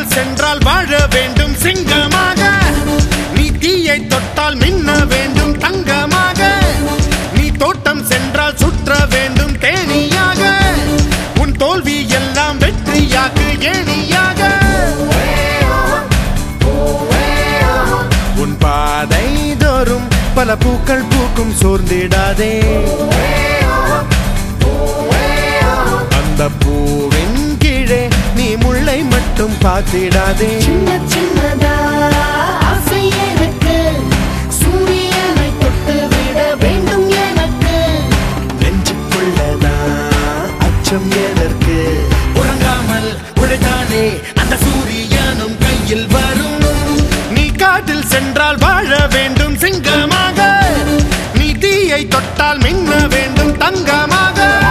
காட்டில் சென்றால் வாழ வேண்டும் சிங்கமாக நீ தீயை தொட்டால் மின்ன வேண்டும் தங்கமாக நீ தோட்டம் சென்றால் சுற்ற வேண்டும் தேனியாக உன் தோல்வி எல்லாம் வெற்றியாக்கு ஏணியாக உன் பாதை தோறும் பல பூக்கள் பூக்கும் சோர்ந்திடாதே அந்த பூவின் கீழே நீ முள்ளை மட்டும் பார்த்திடாதே சின்ன சின்னதா ஆசை எனக்கு சூரியனை தொட்டு விட வேண்டும் எனக்கு நெஞ்சுக்குள்ளதா அச்சம் எதற்கு உறங்காமல் உழைத்தாலே அந்த சூரியனும் கையில் வரும் நீ காட்டில் சென்றால் வாழ வேண்டும் சிங்கமாக நீ தீயை தொட்டால் மின்ன வேண்டும் தங்கமாக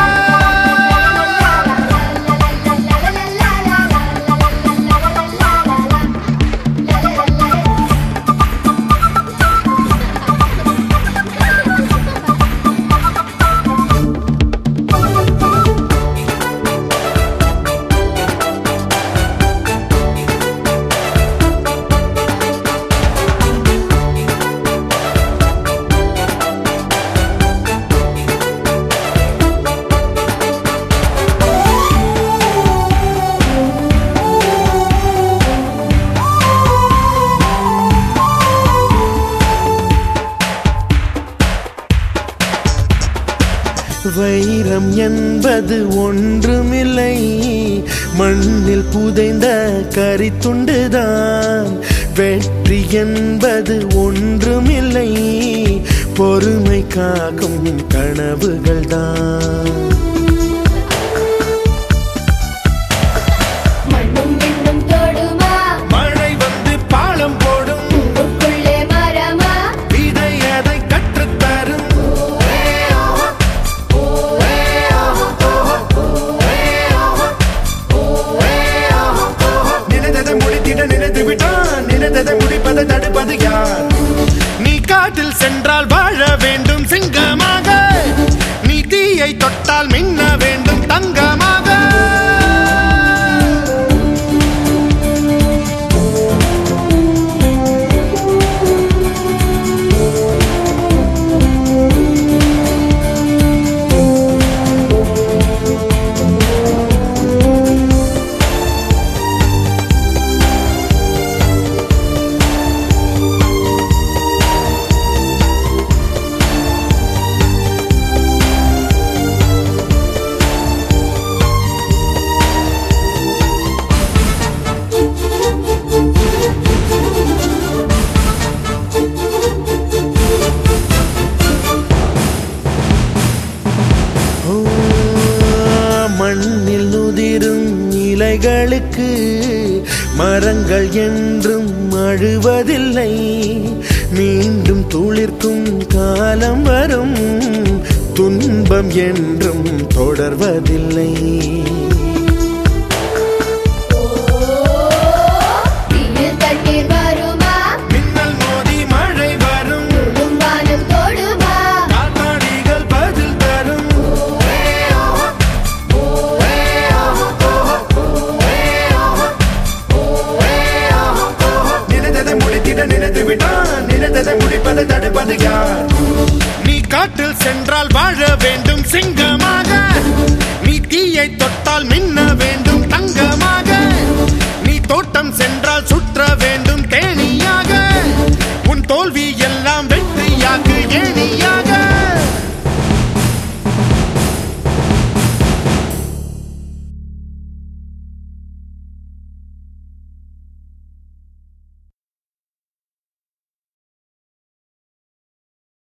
வைரம் என்பது ஒன்றுமில்லை மண்ணில் புதைந்த கரித்துண்டுதான் வெற்றி என்பது ஒன்றுமில்லை பொறுமை காக்கும் கனவுகள்தான் மண்ணும் விண்ணும் தொடுமா மழை வந்து பாலம் போடும் உங்களுக்குள்ளே மரமா விதை அதை கற்றுத்தரும் நினைத்ததை முடித்திட நினைத்து விட்டான் நினைத்ததை முடிப்பதை தடுப்பது யார் நீ காட்டில் சென்றால் வாழ வேண்டும் சிங்கமாக நீ தீயை தொட்டால் மின்ன வேண்டும் தங்கமாக ஓ, மண்ணில் நுதிரும் இலைகளுக்கு மரங்கள் என்றும் அழுவதில்லை மீண்டும் துளிர்க்கும் காலம் வரும் துன்பம் என்றும் தொடர்வதில்லை தீயில் தண்ணீர் வருமா மின்னல் மோதி மழை வரும் தொடும் வானம் தொடுமா காத்தாடிகள் பதில் தரும் நினைத்ததை முடித்திட நினைத்து விட்டான் நினைத்ததை முடிப்பதை தடுப்பது யார் நீ காட்டில் சென்றால் வாழ வேண்டும் சிங்க